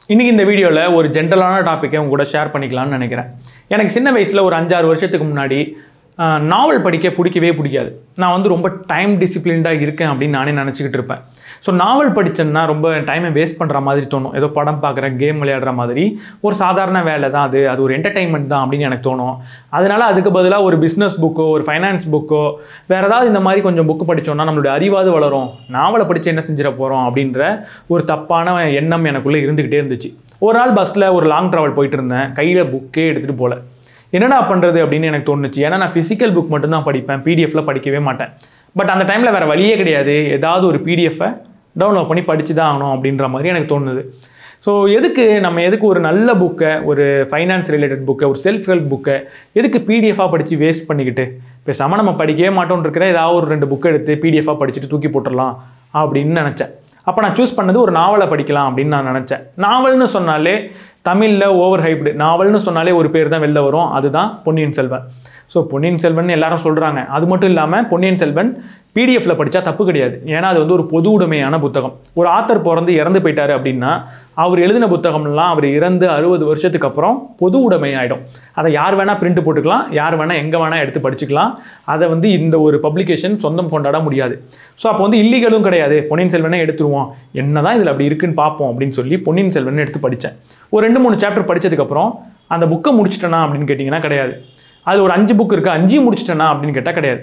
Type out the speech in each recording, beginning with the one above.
இன்றைக்கி இந்த வீடியோவில் ஒரு ஜென்ரலான டாப்பிக்கை உங்க கூட ஷேர் பண்ணிக்கலாம்னு நினைக்கிறேன் எனக்கு சின்ன வயசில் ஒரு அஞ்சாறு வருஷத்துக்கு முன்னாடி ஆஹ், நாவல் படிக்க பிடிக்கவே பிடிக்காது நான் வந்து ரொம்ப டைம் டிசிப்ளின்டாக இருக்கேன் அப்படின்னு நானே நினச்சிக்கிட்டு இருப்பேன் ஸோ நாவல் படித்தேன்னா ரொம்ப டைமை வேஸ்ட் பண்ணுற மாதிரி தோணும் ஏதோ படம் பார்க்குறேன் கேம் விளையாடுற மாதிரி ஒரு சாதாரண வேலை தான் அது அது ஒரு என்டர்டைன்மெண்ட் தான் அப்படின்னு எனக்கு தோணும் அதனால அதுக்கு பதிலாக ஒரு பிஸ்னஸ் புக்கோ ஒரு ஃபைனான்ஸ் புக்கோ வேறு ஏதாவது இந்த மாதிரி கொஞ்சம் புக்கு படித்தோம்னா நம்மளுடைய அறிவாது வளரும் நாவலை படித்து என்ன செஞ்சிட போகிறோம் அப்படின்ற ஒரு தப்பான எண்ணம் எனக்குள்ளே இருந்துக்கிட்டே இருந்துச்சு ஒரு நாள் பஸ்ஸில் ஒரு லாங் ட்ராவல் போயிட்டு இருந்தேன் கையில் புக்கே எடுத்துகிட்டு போகல என்னடா பண்ணுறது அப்படின்னு எனக்கு தோணுச்சு ஏன்னா நான் ஃபிசிக்கல் புக் மட்டும்தான் படிப்பேன் பிடிஎஃப்ல படிக்கவே மாட்டேன் பட் அந்த டைமில் வேறு வழியே கிடையாது ஏதாவது ஒரு பிடிஎஃபை டவுன்லோட் பண்ணி படிச்சு தான் ஆகணும் அப்படின்ற மாதிரி எனக்கு தோணுது ஸோ எதுக்கு நம்ம எதுக்கு ஒரு நல்ல புக்கை ஒரு ஃபைனான்ஸ் ரிலேட்டட் புக்கை ஒரு செல்ஃப் ஹெல்ப் புக்கை எதுக்கு பிடிஎஃபாக படித்து வேஸ்ட் பண்ணிக்கிட்டு பேசாமல் நம்ம படிக்கவே மாட்டோம்னு இருக்கிற ஏதாவது ஒரு ரெண்டு புக்கை எடுத்து பிடிஎஃபாக படிச்சுட்டு தூக்கி போட்டுடலாம் அப்படின்னு நினச்சேன் அப்போ நான் சூஸ் பண்ணது ஒரு நாவலை படிக்கலாம் அப்படின்னு நான் நினச்சேன் நாவல்னு சொன்னாலே தமிழில் ஓவர் ஹைப்டு நாவல்னு சொன்னாலே ஒரு பேர் தான் வெளில வரும் அதுதான் பொன்னியின் செல்வன் ஸோ பொன்னியின் செல்வன் எல்லாரும் சொல்கிறாங்க அது மட்டும் இல்லாமல் பொன்னியின் செல்வன் பிடிஎஃப்ல படித்தா தப்பு கிடையாது ஏன்னா அது வந்து ஒரு பொது உடைமையான புத்தகம் ஒரு ஆத்தர் பிறந்து இறந்து போயிட்டாரு அப்படின்னா அவர் எழுதின புத்தகம்லாம் அவர் இறந்து அறுபது வருஷத்துக்கு அப்புறம் பொது உடைமை ஆகிடும் அதை யார் வேணால் பிரிண்ட் போட்டுக்கலாம் யார் வேணால் எங்கே வேணால் எடுத்து படிச்சுக்கலாம் அதை வந்து இந்த ஒரு பப்ளிகேஷன் சொந்தம் கொண்டாட முடியாது ஸோ அப்போ வந்து இல்லீகலும் கிடையாது பொன்னியின் செல்வனே எடுத்துருவோம் என்ன தான் இதில் அப்படி இருக்குன்னு பார்ப்போம் அப்படின்னு சொல்லி பொன்னியின் செல்வன் எடுத்து படித்தேன் ஒரு ரெண்டு மூணு சாப்டர் படிச்சதுக்கப்புறம் அந்த புக்கை முடிச்சிட்டேனா அப்படின்னு கேட்டிங்கன்னா கிடையாது அது ஒரு அஞ்சு புக் இருக்குது அஞ்சையும் முடிச்சிட்டேனா அப்படின்னு கேட்டால் கிடையாது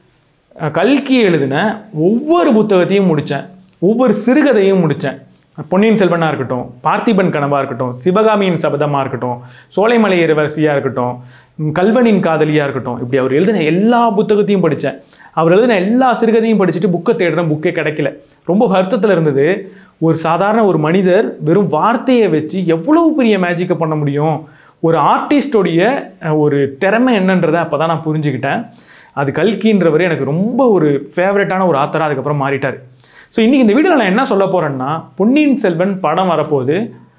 அஹ் கல்கி எழுதின ஒவ்வொரு புத்தகத்தையும் முடித்தேன் ஒவ்வொரு சிறுகதையும் முடித்தேன் பொன்னியின் செல்வனாக இருக்கட்டும் பார்த்திபன் கனவாக இருக்கட்டும் சிவகாமியின் சபதமாக இருக்கட்டும் சோலைமலை இளவரசியாக இருக்கட்டும் ம், கல்வனின் காதலியாக இருக்கட்டும் இப்படி அவர் எழுதின எல்லா புத்தகத்தையும் படித்தேன் அவர் எழுதின எல்லா சிறுகதையும் படிச்சுட்டு புக்கை தேடுறேன் புக்கே கிடைக்கல ரொம்ப வருத்தத்தில் இருந்தது ஒரு சாதாரண ஒரு மனிதர் வெறும் வார்த்தையை வச்சு எவ்வளவு பெரிய மேஜிக்கை பண்ண முடியும் ஒரு ஆர்டிஸ்டோடைய அஹ், ஒரு திறமை என்னன்றதை அப்போ தான் நான் புரிஞ்சுக்கிட்டேன் அது கல்கின்றவர் எனக்கு ரொம்ப ஒரு ஃபேவரட்டான ஒரு ஆத்தராக அதுக்கப்புறம் மாறிட்டார் ஸோ இன்றைக்கி இந்த வீடியோவில் நான் என்ன சொல்ல போகிறேன்னா பொன்னியின் செல்வன் படம் வரப்போகுது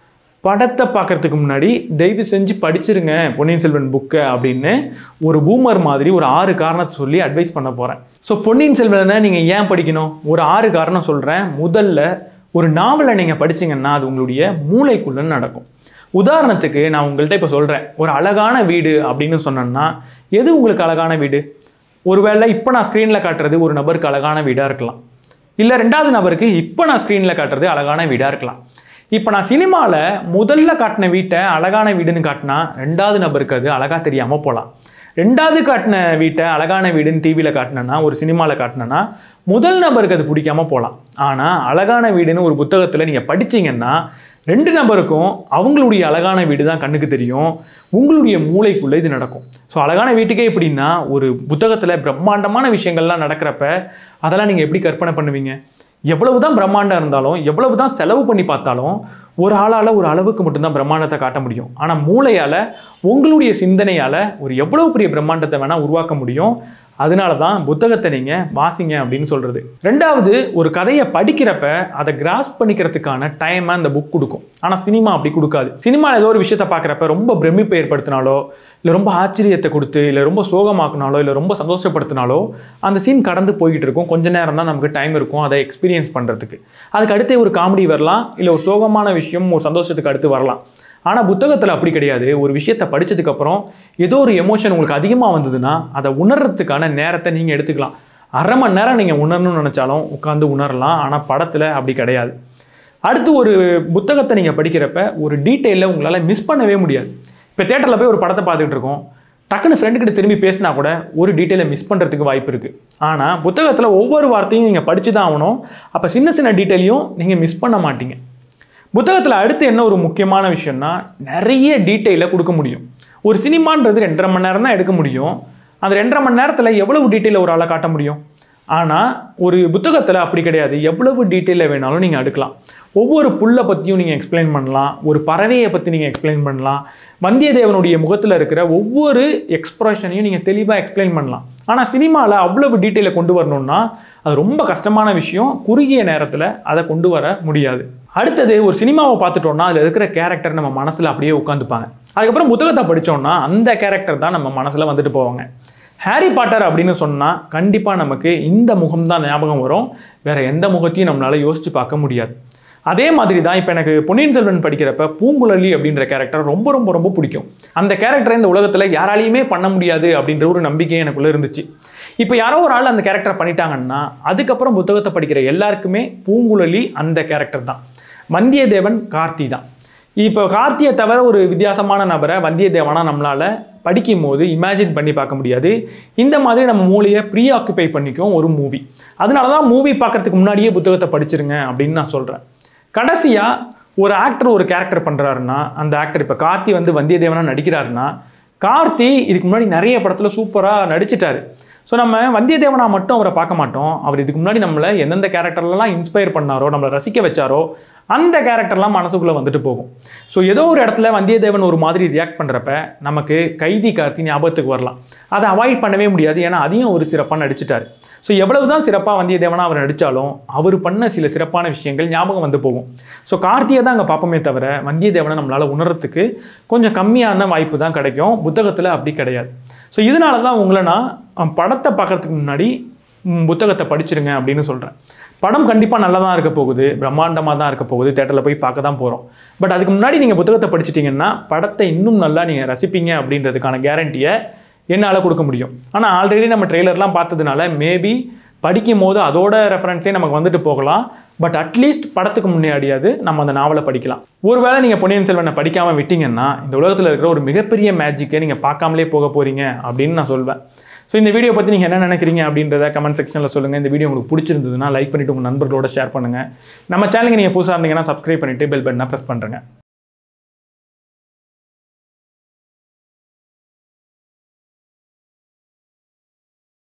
படத்தை பார்க்கறதுக்கு முன்னாடி தயவு செஞ்சு படிச்சிருங்க பொன்னியின் செல்வன் புக்கை அப்படின்னு ஒரு பூமர் மாதிரி ஒரு ஆறு காரணத்தை சொல்லி அட்வைஸ் பண்ண போகிறேன் ஸோ பொன்னியின் செல்வனை நீங்கள் ஏன் படிக்கணும் ஒரு ஆறு காரணம் சொல்கிறேன் முதல்ல ஒரு நாவலை நீங்கள் படிச்சீங்கன்னா அது உங்களுடைய மூளைக்குள்ளே நடக்கும் உதாரணத்துக்கு நான் உங்கள்கிட்ட இப்போ சொல்கிறேன் ஒரு அழகான வீடு அப்படின்னு சொன்னேன்னா எது உங்களுக்கு அழகான வீடு ஒருவேளை இப்போ நான் ஸ்க்ரீனில் காட்டுறது ஒரு நபருக்கு அழகான வீடாக இருக்கலாம் இல்லை ரெண்டாவது நபருக்கு இப்போ நான் ஸ்க்ரீனில் காட்டுறது அழகான வீடாக இருக்கலாம் இப்போ நான் சினிமாவில் முதல்ல காட்டின வீட்டை அழகான வீடுன்னு காட்டினா ரெண்டாவது நபருக்கு அது அழகாக தெரியாமல் போகலாம் ரெண்டாவது காட்டின வீட்டை அழகான வீடுன்னு டிவியில் காட்டினேன்னா ஒரு சினிமாவில் காட்டினேன்னா முதல் நபருக்கு அது பிடிக்காம போகலாம் ஆனால் அழகான வீடுன்னு ஒரு புத்தகத்தில் நீங்கள் படிச்சீங்கன்னா ரெண்டு நபருக்கும் அவங்களுடைய அழகான வீடு தான் கண்ணுக்கு தெரியும் உங்களுடைய மூளைக்குள்ளே இது நடக்கும் ஸோ அழகான வீட்டுக்கே எப்படின்னா ஒரு புத்தகத்தில் பிரம்மாண்டமான விஷயங்கள்லாம் நடக்கிறப்ப அதெல்லாம் நீங்கள் எப்படி கற்பனை பண்ணுவீங்க எவ்வளவு தான் பிரம்மாண்டம் இருந்தாலும் எவ்வளவு தான் செலவு பண்ணி பார்த்தாலும் ஒரு ஆளால் ஒரு அளவுக்கு மட்டும்தான் பிரம்மாண்டத்தை காட்ட முடியும் ஆனால் மூளையால் உங்களுடைய சிந்தனையால் ஒரு எவ்வளவு பெரிய பிரம்மாண்டத்தை வேணால் உருவாக்க முடியும் அதனால தான் புத்தகத்தை நீங்கள் வாசிங்க அப்படின்னு சொல்கிறது ரெண்டாவது ஒரு கதையை படிக்கிறப்ப அதை கிராஸ் பண்ணிக்கிறதுக்கான டைமை அந்த புக் கொடுக்கும் ஆனால் சினிமா அப்படி கொடுக்காது சினிமாவில் ஏதோ ஒரு விஷயத்தை பார்க்குறப்ப ரொம்ப பிரமிப்பை ஏற்படுத்தினாலோ இல்லை ரொம்ப ஆச்சரியத்தை கொடுத்து இல்லை ரொம்ப சோகமாக்குனாலோ இல்லை ரொம்ப சந்தோஷப்படுத்தினாலோ அந்த சீன் கடந்து போய்கிட்டு இருக்கும் கொஞ்ச நேரம் தான் நமக்கு டைம் இருக்கும் அதை எக்ஸ்பீரியன்ஸ் பண்ணுறதுக்கு அதுக்கு அடுத்தே ஒரு காமெடி வரலாம் இல்லை ஒரு சோகமான விஷயம் ஒரு சந்தோஷத்துக்கு அடுத்து வரலாம் ஆனால் புத்தகத்தில் அப்படி கிடையாது ஒரு விஷயத்தை படிச்சதுக்கப்புறம் ஏதோ ஒரு எமோஷன் உங்களுக்கு அதிகமாக வந்ததுன்னா அதை உணர்றதுக்கான நேரத்தை நீங்கள் எடுத்துக்கலாம் அரை மணி நேரம் நீங்கள் உணரணும்னு நினச்சாலும் உட்காந்து உணரலாம் ஆனால் படத்தில் அப்படி கிடையாது அடுத்து ஒரு புத்தகத்தை நீங்கள் படிக்கிறப்ப ஒரு டீட்டெயிலில் உங்களால் மிஸ் பண்ணவே முடியாது இப்போ தேட்டரில் போய் ஒரு படத்தை பார்த்துட்டு இருக்கோம் டக்குன்னு ஃப்ரெண்டு கிட்ட திரும்பி பேசினா கூட ஒரு டீட்டெயிலை மிஸ் பண்ணுறதுக்கு வாய்ப்பு இருக்குது ஆனால் புத்தகத்தில் ஒவ்வொரு வார்த்தையும் நீங்கள் படித்து தான் ஆகணும் அப்போ சின்ன சின்ன டீட்டெயிலையும் நீங்கள் மிஸ் பண்ண மாட்டீங்க புத்தகத்தில் அடுத்து என்ன ஒரு முக்கியமான விஷயம்னா நிறைய டீட்டெயிலை கொடுக்க முடியும் ஒரு சினிமான்றது ரெண்டரை மணி நேரம் தான் எடுக்க முடியும் அந்த ரெண்டரை மணி நேரத்தில் எவ்வளவு டீட்டெயிலை ஒரு ஆளை காட்ட முடியும் ஆனால் ஒரு புத்தகத்தில் அப்படி கிடையாது எவ்வளவு டீட்டெயிலில் வேணாலும் நீங்கள் எடுக்கலாம் ஒவ்வொரு புல்லை பற்றியும் நீங்கள் எக்ஸ்பிளைன் பண்ணலாம் ஒரு பறவையை பற்றி நீங்கள் எக்ஸ்பிளைன் பண்ணலாம் வந்தியத்தேவனுடைய முகத்தில் இருக்கிற ஒவ்வொரு எக்ஸ்ப்ரெஷனையும் நீங்கள் தெளிவாக எக்ஸ்பிளைன் பண்ணலாம் ஆனால் சினிமாவில் அவ்வளவு டீட்டெயிலை கொண்டு வரணும்னா அது ரொம்ப கஷ்டமான விஷயம் குறுகிய நேரத்தில் அதை கொண்டு வர முடியாது அடுத்தது ஒரு சினிமாவை பார்த்துட்டோம்னா அதில் இருக்கிற கேரக்டர் நம்ம மனசில் அப்படியே உட்காந்துப்பாங்க அதுக்கப்புறம் புத்தகத்தை படித்தோம்னா அந்த கேரக்டர் தான் நம்ம மனசில் வந்துட்டு போவாங்க ஹாரி பாட்டர் அப்படின்னு சொன்னால் கண்டிப்பாக நமக்கு இந்த முகம் தான் ஞாபகம் வரும் வேற எந்த முகத்தையும் நம்மளால் யோசித்து பார்க்க முடியாது அதே மாதிரி தான் இப்போ எனக்கு பொன்னியின் செல்வன் படிக்கிறப்ப பூங்குழலி அப்படின்ற கேரக்டர் ரொம்ப ரொம்ப ரொம்ப பிடிக்கும் அந்த கேரக்டரை இந்த உலகத்தில் யாராலையுமே பண்ண முடியாது அப்படின்ற ஒரு நம்பிக்கை எனக்குள்ளே இருந்துச்சு இப்போ யாரோ ஒரு ஆள் அந்த கேரக்டரை பண்ணிட்டாங்கன்னா அதுக்கப்புறம் புத்தகத்தை படிக்கிற எல்லாருக்குமே பூங்குழலி அந்த கேரக்டர் தான் வந்தியத்தேவன் கார்த்தி தான் இப்போ கார்த்தியை தவிர ஒரு வித்தியாசமான நபரை வந்தியத்தேவனா நம்மளால் படிக்கும் போது இமேஜின் பண்ணி பார்க்க முடியாது இந்த மாதிரி நம்ம மூளையை ப்ரீ ஆக்குபை பண்ணிக்கும் ஒரு மூவி அதனால தான் மூவி பார்க்கறதுக்கு முன்னாடியே புத்தகத்தை படிச்சிருங்க அப்படின்னு நான் சொல்கிறேன் கடைசியாக ஒரு ஆக்டர் ஒரு கேரக்டர் பண்ணுறாருன்னா அந்த ஆக்டர் இப்போ கார்த்தி வந்து வந்தியத்தேவனா நடிக்கிறாருன்னா கார்த்தி இதுக்கு முன்னாடி நிறைய படத்தில் சூப்பராக நடிச்சிட்டாரு ஸோ நம்ம வந்தியத்தேவனா மட்டும் அவரை பார்க்க மாட்டோம் அவர் இதுக்கு முன்னாடி நம்மளை எந்தெந்த கேரக்டர்லாம் இன்ஸ்பயர் பண்ணாரோ நம்மளை ரசிக்க வச்சாரோ அந்த கேரக்டர்லாம் மனசுக்குள்ளே வந்துட்டு போகும் ஸோ ஏதோ ஒரு இடத்துல வந்தியத்தேவன் ஒரு மாதிரி ரியாக்ட் பண்ணுறப்ப நமக்கு கைதி கார்த்தி ஞாபகத்துக்கு வரலாம் அதை அவாய்ட் பண்ணவே முடியாது ஏன்னா அதையும் ஒரு சிறப்பாக நடிச்சிட்டாரு ஸோ எவ்வளவு தான் சிறப்பாக வந்தியத்தேவனா அவர் நடித்தாலும் அவர் பண்ண சில சிறப்பான விஷயங்கள் ஞாபகம் வந்து போகும் ஸோ கார்த்தியை தான் அங்கே பார்ப்போமே தவிர வந்தியத்தேவனை நம்மளால் உணர்றதுக்கு கொஞ்சம் கம்மியான வாய்ப்பு தான் கிடைக்கும் புத்தகத்தில் அப்படி கிடையாது ஸோ இதனால தான் உங்களை நான் அஹ், படத்தை பார்க்கறதுக்கு முன்னாடி ம், புத்தகத்தை படிச்சிருங்க அப்படின்னு சொல்கிறேன் படம் கண்டிப்பாக நல்லா தான் இருக்க போகுது பிரம்மாண்டமாக தான் இருக்க போகுது தேட்டரில் போய் பார்க்க தான் போகிறோம் பட் அதுக்கு முன்னாடி நீங்கள் புத்தகத்தை படிச்சிட்டிங்கன்னா படத்தை இன்னும் நல்லா நீங்கள் ரசிப்பீங்க அப்படின்றதுக்கான கேரண்டியை என்னால் கொடுக்க முடியும் ஆனால் ஆல்ரெடி நம்ம ட்ரெய்லர்லாம் பார்த்ததுனால மேபி படிக்கும் போது அதோட ரெஃபரன்ஸே நமக்கு வந்துட்டு போகலாம் பட் அட்லீஸ்ட் படத்துக்கு முன்னாடியாவது நம்ம அந்த நாவலை படிக்கலாம் ஒருவேளை நீங்கள் பொன்னியின் செல்வனை படிக்காமல் விட்டீங்கன்னா இந்த உலகத்தில் இருக்கிற ஒரு மிகப்பெரிய மேஜிக்கை நீங்கள் பார்க்காமலே போக போகிறீங்க அப்படின்னு நான் சொல்வேன் ஸோ இந்த வீடியோ பற்றி நீங்கள் என்ன நினைக்கிறீங்க அப்படின்றத கமெண்ட் செக்ஷனில் சொல்லுங்கள் இந்த வீடியோ உங்களுக்கு பிடிச்சிருந்ததுன்னா லைக் பண்ணிவிட்டு உங்கள் நண்பர்களோட ஷேர் பண்ணுங்கள் நம்ம சேனலுக்கு நீங்கள் புதுசாக இருந்தீங்கன்னா சப்ஸ்கிரைப் பண்ணிவிட்டு பெல் பட்டனை ப்ரெஸ் பண்ணுறேங்க